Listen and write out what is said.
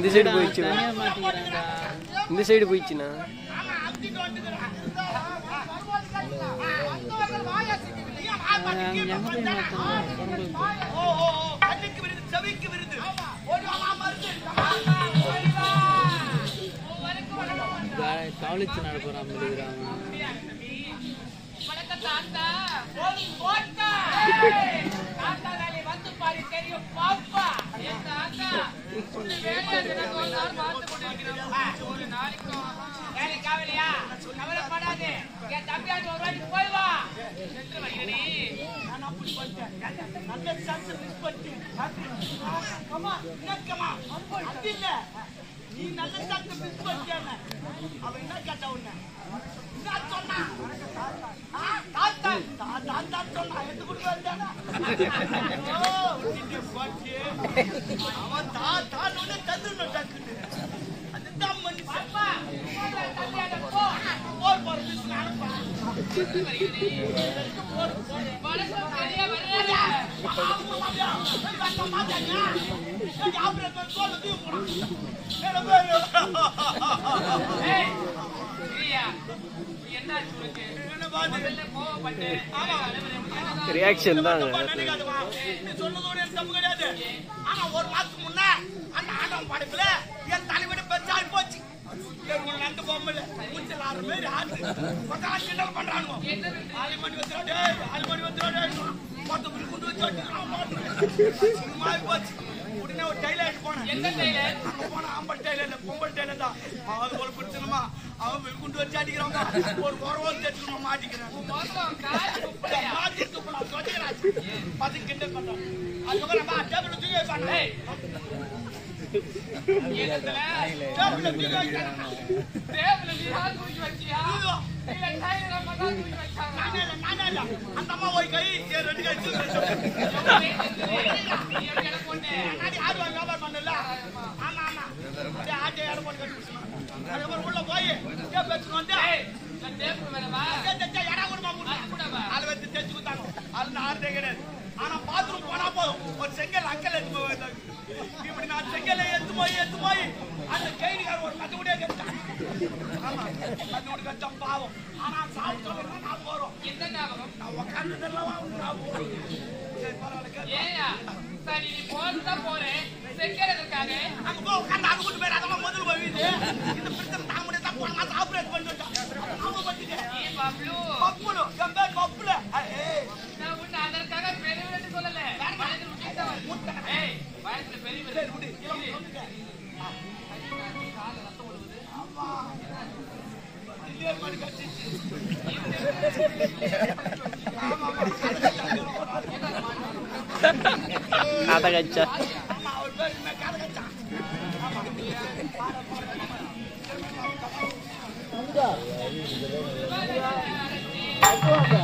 இந்த சைடு போயிடுச்சு தனியா மாட்டிக்கிறான்டா இந்த சைடு போயிடுச்சுண்ணா அவன் அங்க எங்க போய் மாட்டான் குரம்பு காலேஜ் நடப்புறான் இருக்கிறான் நீ நல்ல சாப்பிட்டு மிஸ் பண்ணிட்டேன்னு அவன் என்ன கேட்டா உன்ன என்ன சொன்னா ஆ, தாத்தா தாத்தா தான் சொன்னா எடுத்து கொடுக்க வேண்டானா ஓ, விட்டுட்டு போச்சு. அவன் தாத்தான்னு உடனே தந்துடணும் டக்குன்னு. அதுதான் மனுஷன். போர் போர் மிஸ் நானுப்பா. போர், போர். ரியாக்ஷன் தாங்க நீ சொன்னதோட எனக்கு தப்பு கிடையாது. ஆனா ஒரு மாசத்துக்கு முன்ன அந்த ஆட்டம் படைப்புல என் தலைவிட பெருசாகி போச்சு. ஏய், உன் நண்டு பொம்பளை, மூஞ்சில ஆறு பேர் ஆடு. பத்தாயிரம் கிண்டல் பண்றானுங்க. ஆளு மணி வந்துடா டேய், ஆளு மணி வந்துடா டேய். மொத்த புடி குண்டு வச்சு வச்சுக்கிறான் மாட்டுறேன். சும்மாவே போச்சு. உடனே ஒரு tailor போனேன். அங்க போனா ஆம்பல் tailor இல்ல, பொம்பளை tailor தான். அவன் ஒரு பிரச்சனைமா, அவன் வெளி குண்டு வச்சு அடிக்கிறவங்க, ஒரு குறவல் தேய்ச்சுக்கணுமா மாட்டிக்கிறான். மாட்டி துப்புலாம், தொட்டிக்கிறான். பார்த்து கிண்டல் பண்றான். அதுக்கப்புறம் நம்ம டேபிள்ல தூக்கி வைப்பாங்க. டேபிள்ல தூக்கி வைக்கிறாங்க. ஐயோ. நானே இல்ல, நானே இல்ல. அந்த அம்மா ஒரு கை, என் ரெண்டு கை தூக்கி முன்னாடி ஆடு வாங்கி வியாபாரம் பண்ணல? ஆமா, ஆமா. அப்படியே ஆட்டை எடை போட்டு கட்டி வச்சிருந்தாங்க. அதுக்கப்புறம் உள்ள போய் டேப் வச்சுட்டு வந்து, டேய், டேய், எடை கொடுமா, கொடுமா. ஆளு வச்சு தேய்ச்சு கொடுத்தாங்க. ஆளு நான் ஆடுறதே கிடையாது. ஆனா bathroom போனா போதும். ஒரு செங்கல் அக்கல் எடுத்து போய் வைத்தாங்க. இப்படி நான் செங்கலை எடுத்து போய், எடுத்து போய், அந்த கைதிக்காரன் ஒரு கட்டு கூடயே கட்டிட்டான். ஆமா, கட்டு கூட கட்டிட்டான், பாவம். ஆனா சாப்பிட்டு சொல்லுங்க, ஞாபகம் வரும். நான் உக்காந்ததெல்லாம் அவனுக்கு ஞாபகம் வரும். சரி, பரவாயில்ல, கேட்டு. அங்க போய் உட்கார்ந்து அது கூட்டு போயிரு, அதெல்லாம் முதல்ல போய் வீடு. இந்த பிரச்சனை தாங்க முடியாத போன மாசம் operate பண்ணிட்டு வந்துட்டான். அவங்க பண்ணிட்டு. பப்புலு, என் பேர் பப்புலு. ஏய், சரி, விடு. இவன் சொல்லுங்க. ஆமா. இல்லையே, மாதிரி கட்டிச்சு. ஆமா, ஆமா. காத்த கச்சா ஆமா, அவர் பேர் என்ன? காதகச்சா. அங்க